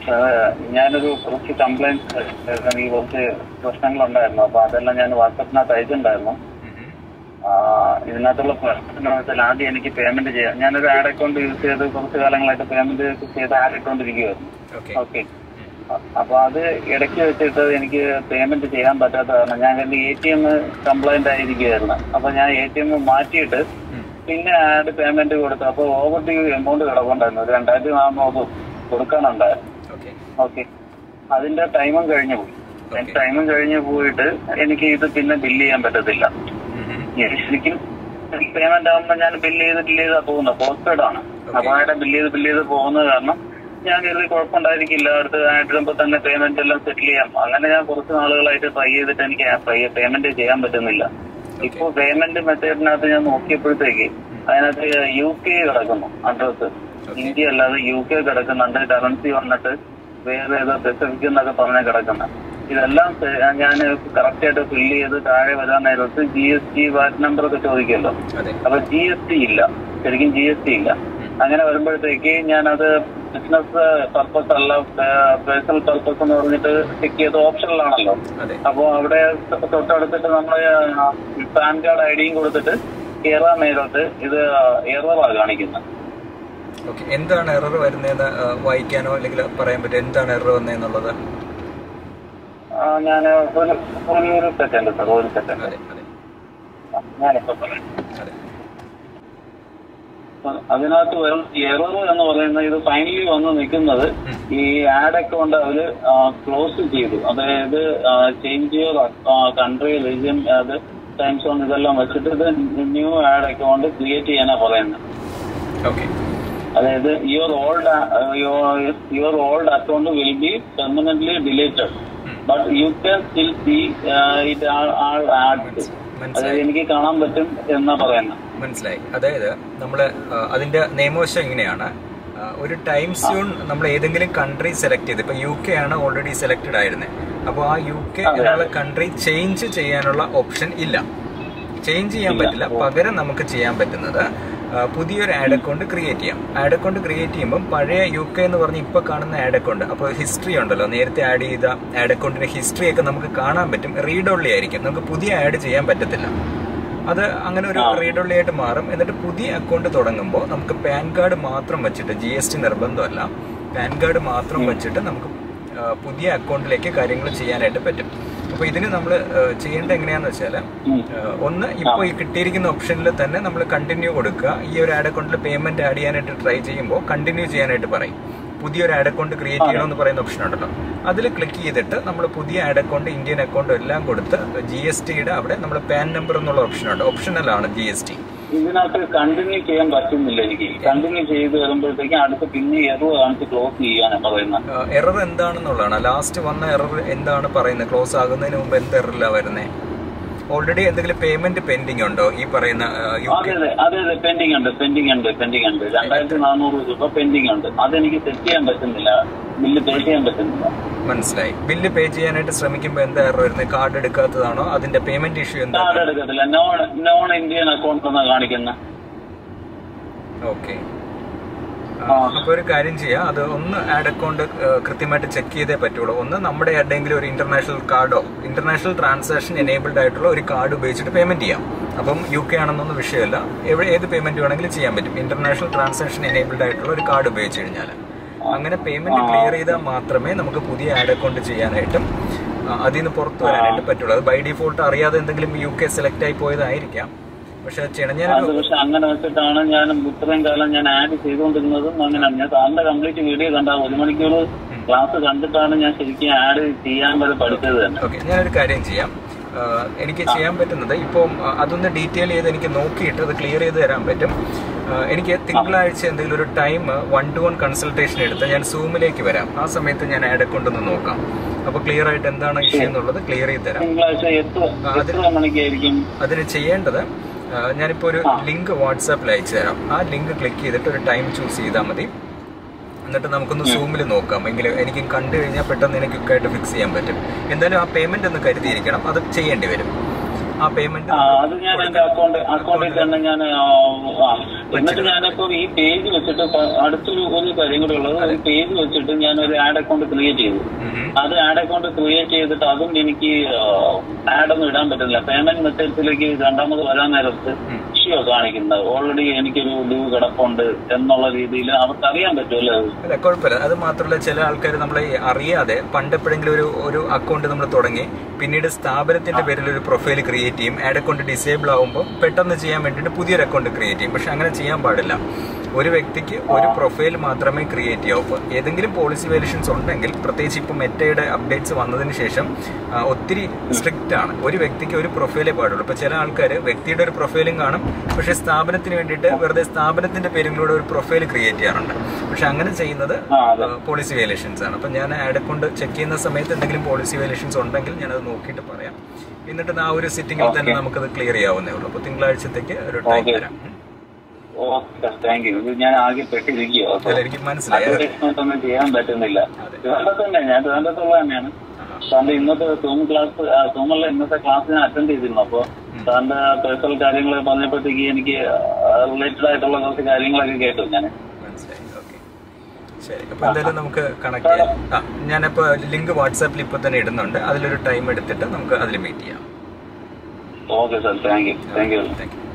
സാറേ, ഞാനൊരു കുറച്ച് കംപ്ലൈന്റ് എനിക്ക് കുറച്ച് പ്രശ്നങ്ങളുണ്ടായിരുന്നു അപ്പൊ അതെല്ലാം ഞാൻ വാട്സപ്പിനകത്ത് അയച്ചിട്ടുണ്ടായിരുന്നു ആ, ഇതിനകത്തുള്ള പ്രശ്നം എന്താണെന്ന് വെച്ചാൽ ആദ്യം എനിക്ക് പേയ്മെന്റ് ചെയ്യാം ഞാനൊരു ആഡ് അക്കൗണ്ട് യൂസ് ചെയ്ത് കുറച്ച് കാലങ്ങളായിട്ട് പേയ്മെന്റ് ചെയ്ത് ആഡ് ഇട്ടുകൊണ്ടിരിക്കുകയായിരുന്നു ഓക്കെ ഓക്കെ അപ്പൊ അത് ഇടയ്ക്ക് വെച്ചിട്ട് എനിക്ക് പേയ്മെന്റ് ചെയ്യാൻ പറ്റാത്ത കാരണം ഞാൻ എന്റെ എ ടി എം കംപ്ലൈന്റ് ആയിരിക്കുകയായിരുന്നു അപ്പൊ ഞാൻ എ ടി എം മാറ്റിയിട്ട് പിന്നെ ആഡ് പേയ്മെന്റ് കൊടുത്തു അപ്പൊ ഓവർ ഡ്യൂ എമൗണ്ട് കിടപ്പുണ്ടായിരുന്നു ഒരു രണ്ടായിരത്തി നാനൂറ് കൊടുക്കാനുണ്ടായിരുന്നു ഓക്കെ ഓക്കെ അതിന്റെ ടൈമും കഴിഞ്ഞു പോയി ടൈമും കഴിഞ്ഞു പോയിട്ട് എനിക്ക് ഇത് പിന്നെ ബില്ല് ചെയ്യാൻ പറ്റത്തില്ല ഞാൻ ശരിക്കും പേയ്മെന്റ് ആകുമ്പോ ഞാൻ ബില്ല് ചെയ്ത് ബില്ല് ചെയ്താ പോകുന്നത് പോസ്റ്റ്പെയ്ഡ് ആണ് അപ്പൊ അവിടെ ബില്ല് ചെയ്ത് ബില്ല് ചെയ്ത് പോകുന്നത് കാരണം ഞാൻ കരുതി കുഴപ്പമുണ്ടായിരിക്കില്ല അടുത്ത് ആയിട്ടിടുമ്പോ തന്നെ പേയ്മെന്റ് എല്ലാം സെറ്റിൽ ചെയ്യാം അങ്ങനെ ഞാൻ കുറച്ച് നാളുകളായിട്ട് ട്രൈ ചെയ്തിട്ട് എനിക്ക് പേയ്മെന്റ് ചെയ്യാൻ പറ്റുന്നില്ല ഇപ്പൊ പേയ്മെന്റ് മെത്തേഡിനകത്ത് ഞാൻ നോക്കിയപ്പോഴത്തേക്ക് അതിനകത്ത് യു കെ കിടക്കുന്നു അഡ്രസ് ഇന്ത്യ അല്ലാതെ യു കെ കിടക്കുന്നുണ്ട് കറൻസി വന്നിട്ട് വേറെ ഏതോ സ്പെസിഫിക് എന്നൊക്കെ പറഞ്ഞ കിടക്കുന്നത് ഇതെല്ലാം ഞാൻ കറക്റ്റ് ആയിട്ട് ഫില്ല് ചെയ്ത് താഴെ വരാൻ നേരത്ത് G S T VAT number ഒക്കെ ചോദിക്കുമല്ലോ അതെ അപ്പൊ ജി എസ് ടി ഇല്ല ശരിക്കും ജി എസ് ടി ഇല്ല അങ്ങനെ വരുമ്പോഴത്തേക്ക് ഞാനത് ബിസിനസ് പർപ്പസ് അല്ല പേഴ്സണൽ പർപ്പസ് എന്ന് പറഞ്ഞിട്ട് ചെക്ക് ചെയ്ത ഓപ്ഷനിലാണല്ലോ അതെ അപ്പൊ അവിടെ തൊട്ടടുത്തിട്ട് നമ്മള് പാൻ കാർഡ് ഐ ഡിയും കൊടുത്തിട്ട് കയറാൻ നേരത്ത് ഇത് എററാ കാണിക്കുന്നത് ഓക്കെ എന്താണ് എറർ വരുന്നതെന്ന് ആ, വായിക്കാനോ അല്ലെങ്കിൽ പറയാൻ പറ്റുമോ എന്താണ് എറർ വന്നതെന്നുള്ളത് ഞാൻ ഒരു ഒരു ഒരു സെക്കൻഡ് സാർ ഒരു സെക്കൻഡ് അതെ അതെ ഞാനിപ്പോ പറയാം അതെ അതിനകത്ത് വരും എറർ എന്ന് പറയുന്നത് ഇത് ഫൈനലി വന്ന് നിൽക്കുന്നത് ഈ ആഡ് അക്കൗണ്ട് അവര് ക്ലോസ് ചെയ്തു അതായത് ചേഞ്ച് യുവർ കൺട്രി റീജിയൻ അത് ടൈം സോൺ ഇതെല്ലാം വെച്ചിട്ട് ഇത് ന്യൂ ആഡ് അക്കൗണ്ട് ക്രിയേറ്റ് ചെയ്യാനാ പറയുന്നത് ഓക്കെ അതായത് your old your old account will be permanently deleted but you can still see it all ad അതായത് മനസ്സിലായി എനിക്ക് കാണാൻ പറ്റും എന്നാ പറയുന്നത് മനസ്സിലായി അതായത് നമ്മൾ അതിന്റെ നിയമവശം ഇങ്ങനെയാണ് ആ, ഒരു ടൈം സ്യൂൺ നമ്മൾ ഏതെങ്കിലും കൺട്രി സെലക്ട് ചെയ്ത് ഇപ്പൊ യു കെ ആണ് ഓൾറെഡി സെലക്ടഡ് ആയിരുന്നത് അപ്പോൾ ആ യു കെ എന്നുള്ള കൺട്രി ചേഞ്ച് ചെയ്യാനുള്ള ഓപ്ഷൻ ഇല്ല ചേഞ്ച് ചെയ്യാൻ പറ്റില്ല പകരം നമുക്ക് ചെയ്യാൻ പറ്റുന്നത് ആ, പുതിയൊരു ആഡ് അക്കൗണ്ട് ക്രിയേറ്റ് ചെയ്യാം ആഡ് അക്കൗണ്ട് ക്രിയേറ്റ് ചെയ്യുമ്പോൾ പഴയ യു കെ എന്ന് പറഞ്ഞ് ഇപ്പൊ കാണുന്ന ആഡ് അക്കൗണ്ട് അപ്പോൾ ഹിസ്റ്ററി ഉണ്ടല്ലോ നേരത്തെ ആഡ് ചെയ്ത ആഡ് അക്കൗണ്ടിന്റെ ഹിസ്റ്ററി ഒക്കെ നമുക്ക് കാണാൻ പറ്റും റീഡ് ഓൺലി ആയിരിക്കും നമുക്ക് പുതിയ ആഡ് ചെയ്യാൻ പറ്റത്തില്ല അത് അങ്ങനെ ഒരു റീഡ് ഓൺലി ആയിട്ട് മാറും എന്നിട്ട് പുതിയ അക്കൗണ്ട് തുടങ്ങുമ്പോൾ നമുക്ക് പാൻ കാർഡ് മാത്രം വെച്ചിട്ട് ജി എസ് ടി നിർബന്ധമല്ല പാൻ കാർഡ് മാത്രം വെച്ചിട്ട് നമുക്ക് ആ, പുതിയ അക്കൗണ്ടിലേക്ക് കാര്യങ്ങൾ ചെയ്യാനായിട്ട് പറ്റും അപ്പൊ ഇതിന് നമ്മൾ ചെയ്യേണ്ടത് എങ്ങനെയാന്ന് വെച്ചാൽ ഒന്ന് ഇപ്പോൾ ഈ കിട്ടിയിരിക്കുന്ന ഓപ്ഷനിൽ തന്നെ നമ്മൾ കണ്ടിന്യൂ കൊടുക്കുക ഈ ഒരു ആഡ് അക്കൗണ്ടിൽ പേയ്മെന്റ് ആഡ് ചെയ്യാനായിട്ട് ട്രൈ ചെയ്യുമ്പോൾ കണ്ടിന്യൂ ചെയ്യാനായിട്ട് പറയും പുതിയൊരു ആഡ് അക്കൗണ്ട് ക്രിയേറ്റ് ചെയ്യണമെന്ന് പറയുന്ന ഓപ്ഷൻ ഉണ്ടല്ലോ അതിൽ ക്ലിക്ക് ചെയ്തിട്ട് നമ്മൾ പുതിയ ആഡ് അക്കൗണ്ട് ഇന്ത്യൻ അക്കൗണ്ട് എല്ലാം കൊടുത്ത് ജി എസ് ടിയുടെ അവിടെ നമ്മൾ പാൻ നമ്പർ എന്നുള്ള ഓപ്ഷൻ ഉണ്ട് ഓപ്ഷനലാണ് ജി എസ് ടി ഇതിനകത്ത് കണ്ടിന്യൂ ചെയ്യാൻ പറ്റുന്നില്ല എനിക്ക് കണ്ടിന്യൂ ചെയ്ത് വരുമ്പോഴത്തേക്കും അടുത്ത് പിന്നെ എറർ കാണിച്ച് ക്ലോസ് ചെയ്യാനാണ് പറയുന്നത് എറർ എന്താണെന്നുള്ളതാണ് ലാസ്റ്റ് വന്ന എറർ എന്താണ് പറയുന്നത് ക്ലോസ് ആകുന്നതിന് മുമ്പ് എന്ത് എററിലാണ് വരുന്നത് ഓൾറെഡി എന്തെങ്കിലും പേയ്മെന്റ് പെൻഡിങ് ഉണ്ടോ ഈ പറയുന്ന യു അതെ അതെ അതെ അതെ പെൻഡിങ് ഉണ്ട് പെൻഡിങ് ഉണ്ട് പെൻഡിങ് ഉണ്ട് രണ്ടായിരത്തി നാനൂറ് രൂപ പെൻഡിങ് ഉണ്ട് അതെനിക്ക് സെറ്റ് ചെയ്യാൻ പറ്റുന്നില്ല ബില്ല് പേ ചെയ്യാൻ പറ്റുന്നില്ല മനസ്സിലായി ബില്ല് പേ ചെയ്യാനായിട്ട് ശ്രമിക്കുമ്പോൾ എന്താ എറർ വരുന്നത് കാർഡ് എടുക്കാത്തതാണോ അതിന്റെ പേയ്മെന്റ് ഇഷ്യൂ കാർഡ് എന്താണ് എടുക്കത്തില്ല നോൺ നോൺ ഇന്ത്യൻ അക്കൗണ്ട് എന്നാ കാണിക്കുന്നത് ഓക്കെ അപ്പൊ ഒരു കാര്യം ചെയ്യാം അത് ഒന്ന് ആഡ് അക്കൗണ്ട് കൃത്യമായിട്ട് ചെക്ക് ചെയ്തേ പറ്റുള്ളൂ ഒന്ന് നമ്മുടെ എവിടെയെങ്കിലും ഒരു ഇന്റർനാഷണൽ കാർഡോ ഇന്റർനാഷണൽ ട്രാൻസാക്ഷൻ എനേബിൾഡ് ആയിട്ടുള്ള ഒരു കാർഡ് ഉപയോഗിച്ചിട്ട് പേയ്മെന്റ് ചെയ്യാം അപ്പം യു കെ ആണെന്നൊന്നും വിഷയമല്ല എവിടെ ഏത് പേയ്മെന്റ് വേണമെങ്കിലും ചെയ്യാൻ പറ്റും ഇന്റർനാഷണൽ ട്രാൻസാക്ഷൻ എനേബിൾഡ് ആയിട്ടുള്ള ഒരു കാർഡ് ഉപയോഗിച്ച് കഴിഞ്ഞാൽ അങ്ങനെ പേയ്മെന്റ് ക്ലിയർ ചെയ്താൽ മാത്രമേ നമുക്ക് പുതിയ ആഡ് അക്കൗണ്ട് ചെയ്യാനായിട്ടും ആ, അതിൽ നിന്ന് പുറത്തു വരാനായിട്ട് പറ്റുള്ളൂ അത് ബൈ ഡിഫോൾട്ട് അറിയാതെ എന്തെങ്കിലും യു കെ സെലക്ട് ആയി പോയതായിരിക്കാം പക്ഷെ ചെയ്യണം ഞാനൊരു അത് പക്ഷെ അങ്ങനെ വെച്ചിട്ടാണ് ഞാൻ ഇത്രയും കാലം ഞാൻ ആഡ് ചെയ്തുകൊണ്ടിരുന്നതും അങ്ങനെ ഞാൻ സാറിന്റെ കംപ്ലീറ്റ് വീഡിയോ കണ്ട ഒരു മണിക്കൂർ ക്ലാസ് കണ്ടിട്ടാണ് ഞാൻ ശരിക്കും ആഡ് ചെയ്യാൻ വരെ പഠിച്ചത് തന്നെ ഓക്കെ ഞാനൊരു കാര്യം ചെയ്യാം ആ, എനിക്ക് ചെയ്യാൻ പറ്റുന്നത് ഇപ്പം ആ, അതൊന്ന് ഡീറ്റെയിൽ ചെയ്ത് എനിക്ക് നോക്കിയിട്ട് അത് ക്ലിയർ ചെയ്ത് തരാൻ പറ്റും ആ, എനിക്ക് തിങ്കളാഴ്ച എന്തെങ്കിലും ഒരു time one to one consultation എടുത്ത് ഞാൻ സൂമിലേക്ക് വരാം ആ സമയത്ത് ഞാൻ ആഡ് അക്കൗണ്ട് ഒന്ന് നോക്കാം അപ്പോൾ ക്ലിയർ ആയിട്ട് എന്താണ് ഇഷ്യൂ എന്നുള്ളത് ക്ലിയർ ചെയ്ത് തരാം തിങ്കളാഴ്ച എത്ര എത്ര മണിക്കായിരിക്കും അതിന് ചെയ്യേണ്ടത് ആ, ഞാനിപ്പോൾ ഒരു ലിങ്ക് വാട്സാപ്പിൽ അയച്ചു തരാം ആ ലിങ്ക് ക്ലിക്ക് ചെയ്തിട്ട് ഒരു ടൈം ചൂസ് ചെയ്താൽ മതി എന്നിട്ട് നമുക്കൊന്ന് സൂമിൽ നോക്കാം എങ്കിൽ എനിക്ക് കണ്ടു കഴിഞ്ഞാൽ പെട്ടെന്ന് എനിക്ക് ക്വിക്കായിട്ട് ഫിക്സ് ചെയ്യാൻ പറ്റും എന്തായാലും ആ പേയ്മെന്റ് ഒന്ന് കരുതിയിരിക്കണം അത് ചെയ്യേണ്ടി വരും ആ പേയ്മെന്റ് ആ അത് ഞാൻ എന്റെ അക്കൗണ്ട് അക്കൗണ്ടിൽ തന്നെ ഞാൻ ആ, ആ, എന്നിട്ട് ഞാനിപ്പോ ഈ പേജ് വെച്ചിട്ട് പ- അടുത്തൊരു ഒരു കാര്യം കൂടെ ഉള്ളത് ഒരു പേജ് വെച്ചിട്ട് ഞാൻ ഒരു ആഡ് അക്കൗണ്ട് ക്രിയേറ്റ് ചെയ്തു ഉം. അത് ആഡ് അക്കൗണ്ട് ക്രിയേറ്റ് ചെയ്തിട്ട് അതും എനിക്ക് ആഡ് ഒന്നും ഇടാൻ പറ്റുന്നില്ല പേയ്മെന്റ് മെത്തേഡ്സിലേക്ക് രണ്ടാമത് വരാൻ നേരത്ത് ഉം. ഇഷ്യൂ കാണിക്കുന്നത് ഓൾറെഡി എനിക്കൊരു ലീവ് കിടപ്പുണ്ട് എന്നുള്ള രീതിയിൽ അവർക്ക് അറിയാൻ പറ്റുമല്ലോ അത് അല്ല കുഴപ്പമില്ല അത് മാത്രമല്ല ചില ആൾക്കാർ നമ്മളെ അറിയാതെ പണ്ട് എപ്പോഴെങ്കിലും ഒരു ഒരു അക്കൗണ്ട് നമ്മൾ തുടങ്ങി പിന്നീട് സ്ഥാപനത്തിന്റെ പേരിൽ ഒരു പ്രൊഫൈൽ ക്രിയേറ്റ് ചെയ്യും ആഡ് അക്കൗണ്ട് ഡിസേബിൾ ആകുമ്പോൾ പെട്ടെന്ന് ചെയ്യാൻ വേണ്ടിയിട്ട് പുതിയൊരു അക്കൗണ്ട് ക്രിയേറ്റ് ചെയ്യും പക്ഷെ അങ്ങനെ ചെയ്യാൻ പാടില്ല ഒരു വ്യക്തിക്ക് ഒരു പ്രൊഫൈൽ മാത്രമേ ക്രിയേറ്റ് ചെയ്യാവൂ അപ്പോൾ ഏതെങ്കിലും പോളിസി വേരിയേഷൻസ് ഉണ്ടെങ്കിൽ പ്രത്യേകിച്ച് ഇപ്പോൾ മെറ്റയുടെ അപ്ഡേറ്റ്സ് വന്നതിന് ശേഷം ആ, ഒത്തിരി സ്ട്രിക്റ്റ് ആണ് ഒരു വ്യക്തിക്ക് ഒരു പ്രൊഫൈലേ പാടുള്ളൂ ഇപ്പോൾ ചില ആൾക്കാർ വ്യക്തിയുടെ ഒരു പ്രൊഫൈലും കാണും പക്ഷേ സ്ഥാപനത്തിന് വേണ്ടിയിട്ട് വെറുതെ സ്ഥാപനത്തിന്റെ പേരിലൂടെ ഒരു പ്രൊഫൈൽ ക്രിയേറ്റ് ചെയ്യാറുണ്ട് പക്ഷെ അങ്ങനെ ചെയ്യുന്നത് ആ അതെ പോളിസി വയലേഷൻസ് ആണ് അപ്പം ഞാൻ ആഡ് അക്കൗണ്ട് ചെക്ക് ചെയ്യുന്ന സമയത്ത് എന്തെങ്കിലും പോളിസി വയലേഷൻസ് ഉണ്ടെങ്കിൽ ഞാനത് നോക്കിയിട്ട് പറയാം എന്നിട്ട് ആ ഒരു സിറ്റിംഗിൽ തന്നെ നമുക്കത് ക്ലിയർ ചെയ്യാവുന്നേ ഉള്ളൂ അപ്പോൾ തിങ്കളാഴ്ചത്തേക്ക് ഒരു ടൈം Okay. തരാം ഉം. ഓക്കെ താങ്ക് യു ഇത് ഞാൻ ആകെ പെട്ടിരിക്കുകയോ അപ്പൊ അല്ല എനിക്ക് മനസ്സിലായി അത് അഡ്വർടൈസ്മെന്റ് ഒന്നും ചെയ്യാൻ പറ്റുന്നില്ല അതെ. ട്രിവാൻഡ്രത്ത് തന്നെ ഞാൻ ട്രിവാൻഡ്രത്തുള്ള തന്നെയാണ് സാറിന്റെ ഇന്നത്തെ സൂം ക്ലാസ് സൂമുള്ള ഇന്നത്തെ ക്ലാസ് ഞാൻ അറ്റൻഡ് ചെയ്തിരുന്നു അപ്പൊ സാറിന്റെ പേഴ്സണൽ കാര്യങ്ങൾ പറഞ്ഞപ്പോഴത്തേക്ക് എനിക്ക് റിലേറ്റഡ് ആയിട്ടുള്ള കുറച്ച് കാര്യങ്ങളൊക്കെ കേട്ടു ഞാൻ മനസ്സിലായി ഓക്കെ ശരി അപ്പോൾ എന്തായാലും നമുക്ക് കണക്ട് ചെയ്യാം ആ ഞാനിപ്പോൾ ലിങ്ക് വാട്സാപ്പിൽ ഇപ്പോൾ തന്നെ ഇടുന്നുണ്ട് അതിലൊരു ടൈം എടുത്തിട്ട് നമുക്ക് അതിൽ മീറ്റ് ചെയ്യാം okay sir thank you thank you thank U